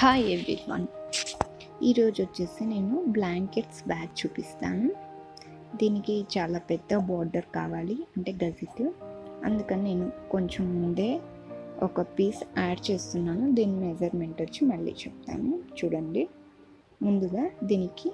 hi everyone ఈరోజు వచ్చేసి నేను బ్లాంకెట్స్ బ్యాగ్ చూపిస్తాను దీనికి చాలా పెద్ద బార్డర్ కావాలి అంటే గజిట్ అందుకని నేను కొంచెం ముందే ఒక పీస్ యాడ్ చేస్తున్నాను దీని మెజర్మెంట్ వచ్చి మళ్ళీ చెప్తాను చూడండి ముందుగా దీనికి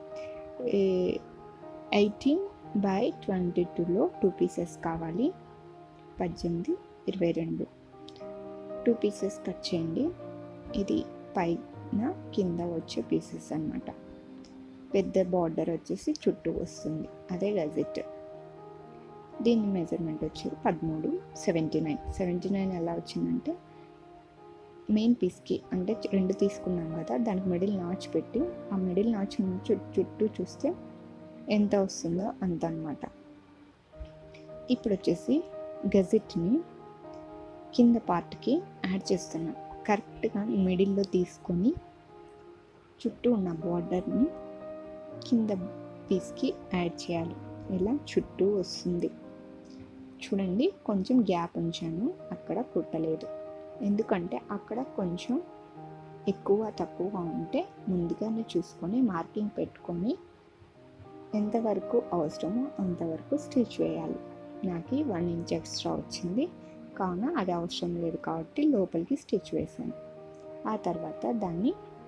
ఎయిటీన్ బై ట్వంటీ టూలో టూ పీసెస్ కావాలి పద్దెనిమిది ఇరవై రెండు టూ పీసెస్ కట్ చేయండి ఇది పైన కింద వచ్చే పీసెస్ అన్నమాట పెద్ద బార్డర్ వచ్చేసి చుట్టూ వస్తుంది అదే గజెట్ దీని మెజర్మెంట్ వచ్చేది పదమూడు సెవెంటీ నైన్ సెవెంటీ నైన్ ఎలా వచ్చిందంటే మెయిన్ పీస్కి అంటే రెండు తీసుకున్నాం కదా దానికి మిడిల్ నాచ్ పెట్టి ఆ మిడిల్ నాచ్ నుంచి చుట్టూ చూస్తే ఎంత వస్తుందో అంత అనమాట ఇప్పుడు వచ్చేసి గజెట్ని కింద పార్ట్కి యాడ్ చేస్తున్నాం కరెక్ట్గా మిడిల్లో తీసుకొని చుట్టూ ఉన్న బార్డర్ని కింద పీస్కి యాడ్ చేయాలి ఇలా చుట్టూ వస్తుంది చూడండి కొంచెం గ్యాప్ ఉంచాను అక్కడ కుట్టలేదు ఎందుకంటే అక్కడ కొంచెం ఎక్కువ తక్కువ ఉంటే ముందుగానే చూసుకొని మార్కింగ్ పెట్టుకొని ఎంతవరకు అవసరమో అంతవరకు స్టిచ్ వేయాలి నాకు వన్ ఇంచ్ ఎక్స్ట్రా వచ్చింది కావున అది అవసరం లేదు కాబట్టి లోపలికి స్టిచ్ వేసాను ఆ తర్వాత దాన్ని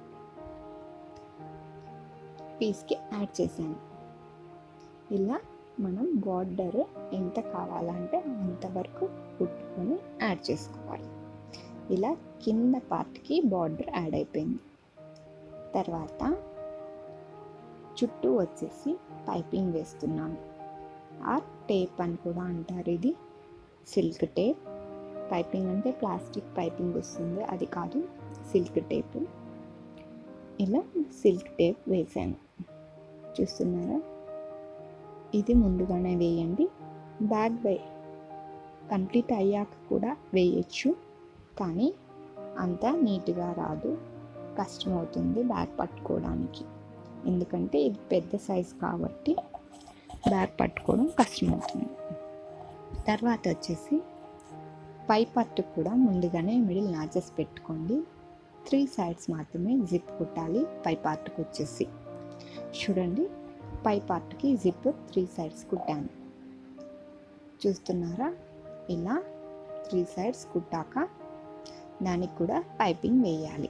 పీస్కి యాడ్ చేశాను ఇలా మనం బార్డర్ ఎంత కావాలంటే అంతవరకు కుట్టుకొని యాడ్ చేసుకోవాలి ఇలా కింద పార్ట్కి బార్డర్ యాడ్ అయిపోయింది తర్వాత చుట్టూ వచ్చేసి పైపింగ్ వేస్తున్నాను ఆ టేప్ అని కూడా అంటారు ఇది సిల్క్ టేప్ పైపింగ్ అంటే ప్లాస్టిక్ పైపింగ్ వస్తుంది అది కాదు సిల్క్ టేప్ ఇలా సిల్క్ టేప్ వేసాను చూస్తున్నారా ఇది ముందుగానే వేయండి బ్యాగ్ వే కంప్లీట్ అయ్యాక కూడా వేయచ్చు కానీ అంత నీట్గా రాదు కష్టమవుతుంది బ్యాగ్ పట్టుకోవడానికి ఎందుకంటే ఇది పెద్ద సైజ్ కాబట్టి బ్యాగ్ పట్టుకోవడం కష్టమవుతుంది తర్వాత వచ్చేసి పై పట్టు కూడా ముందుగానే మిడిల్ నాచెస్ పెట్టుకోండి త్రీ సైడ్స్ మాత్రమే జిప్ కుట్టాలి పై పార్ట్కి వచ్చేసి చూడండి పై పార్ట్కి జిప్ త్రీ సైడ్స్ కుట్టాను చూస్తున్నారా ఇలా త్రీ సైడ్స్ కుట్టాక దానికి కూడా పైపింగ్ వేయాలి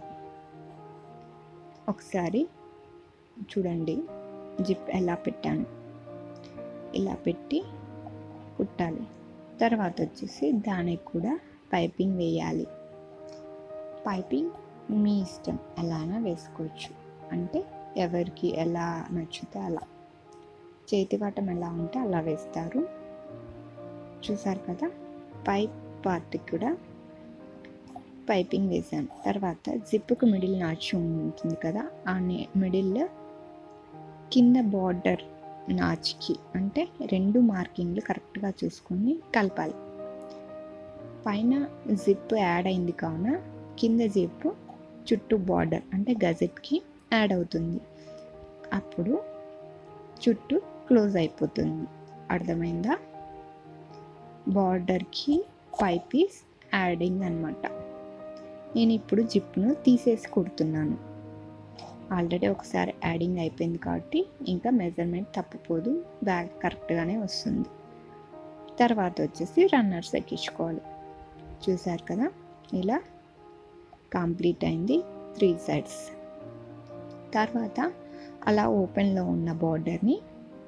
ఒకసారి చూడండి జిప్ ఎలా పెట్టాను ఇలా పెట్టి కుట్టాలి తర్వాత వచ్చేసి దానికి కూడా పైపింగ్ వేయాలి పైపింగ్ మీ ఇష్టం ఎలానా వేసుకోవచ్చు అంటే ఎవరికి ఎలా నచ్చితే అలా చేతివాటం ఎలా ఉంటే అలా వేస్తారు చూసారు కదా పై పార్ట్కి కూడా పైపింగ్ వేసాను తర్వాత జిప్పుకు మిడిల్ నాచు ఉంటుంది కదా ఆ మిడిల్లో కింద బార్డర్ నాచ్కి అంటే రెండు మార్కింగ్లు కరెక్ట్గా చూసుకొని కలపాలి పైన జిప్ యాడ్ అయింది కావున కింద జిప్ చుట్టూ బార్డర్ అంటే గజెట్కి యాడ్ అవుతుంది అప్పుడు చుట్టూ క్లోజ్ అయిపోతుంది అర్థమైందా బార్డర్కి పై పీస్ యాడింగ్ అనమాట నేను ఇప్పుడు జిప్ను తీసేసి కుడుతున్నాను ఆల్రెడీ ఒకసారి యాడింగ్ అయిపోయింది కాబట్టి ఇంకా మెజర్మెంట్ తప్పిపోదు బ్యాగ్ కరెక్ట్గానే వస్తుంది తర్వాత వచ్చేసి రన్నర్స్ ఎక్కించుకోవాలి చూసారు కదా ఇలా కంప్లీట్ అయింది త్రీ సైడ్స్ తర్వాత అలా ఓపెన్లో ఉన్న బార్డర్ని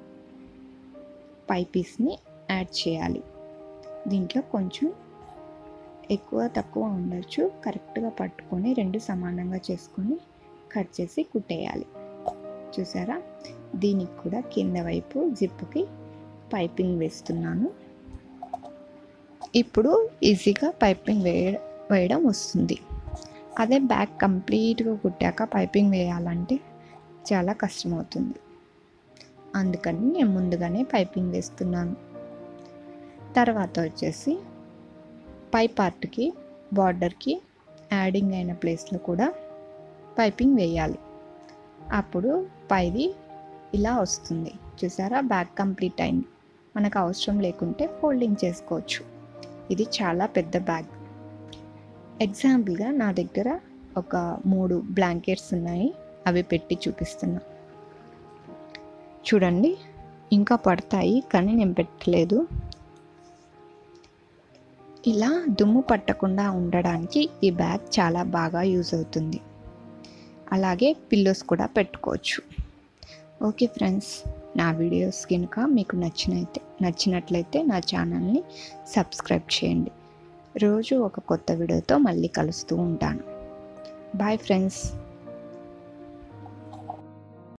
పై పీస్ని యాడ్ చేయాలి దీంట్లో కొంచెం ఎక్కువ తక్కువ ఉండొచ్చు కరెక్ట్గా పట్టుకొని రెండు సమానంగా చేసుకొని కట్ చేసి కుట్టేయాలి చూసారా దీనికి కూడా కింద వైపు జిప్పుకి పైపింగ్ వేస్తున్నాను ఇప్పుడు ఈజీగా పైపింగ్ వేయ వేయడం వస్తుంది అదే బ్యాగ్ కంప్లీట్గా కుట్టాక పైపింగ్ వేయాలంటే చాలా కష్టమవుతుంది అందుకని నేను ముందుగానే పైపింగ్ వేస్తున్నాను తర్వాత వచ్చేసి పై పార్ట్కి బార్డర్కి యాడింగ్ అయిన ప్లేస్లో కూడా పైపింగ్ వేయాలి అప్పుడు పైది ఇలా వస్తుంది చూసారా బ్యాగ్ కంప్లీట్ అయింది మనకు అవసరం లేకుంటే ఫోల్డింగ్ చేసుకోవచ్చు ఇది చాలా పెద్ద బ్యాగ్ ఎగ్జాంపుల్గా నా దగ్గర ఒక మూడు బ్లాంకెట్స్ ఉన్నాయి అవి పెట్టి చూపిస్తున్నా చూడండి ఇంకా పడతాయి కానీ నేను పెట్టలేదు ఇలా దుమ్ము పట్టకుండా ఉండడానికి ఈ బ్యాగ్ చాలా బాగా యూజ్ అవుతుంది అలాగే పిల్లోస్ కూడా పెట్టుకోవచ్చు ఓకే ఫ్రెండ్స్ నా వీడియోస్ కనుక మీకు నచ్చినైతే నచ్చినట్లయితే నా ఛానల్ని సబ్స్క్రైబ్ చేయండి రోజు ఒక కొత్త వీడియోతో మళ్ళీ కలుస్తూ ఉంటాను బాయ్ ఫ్రెండ్స్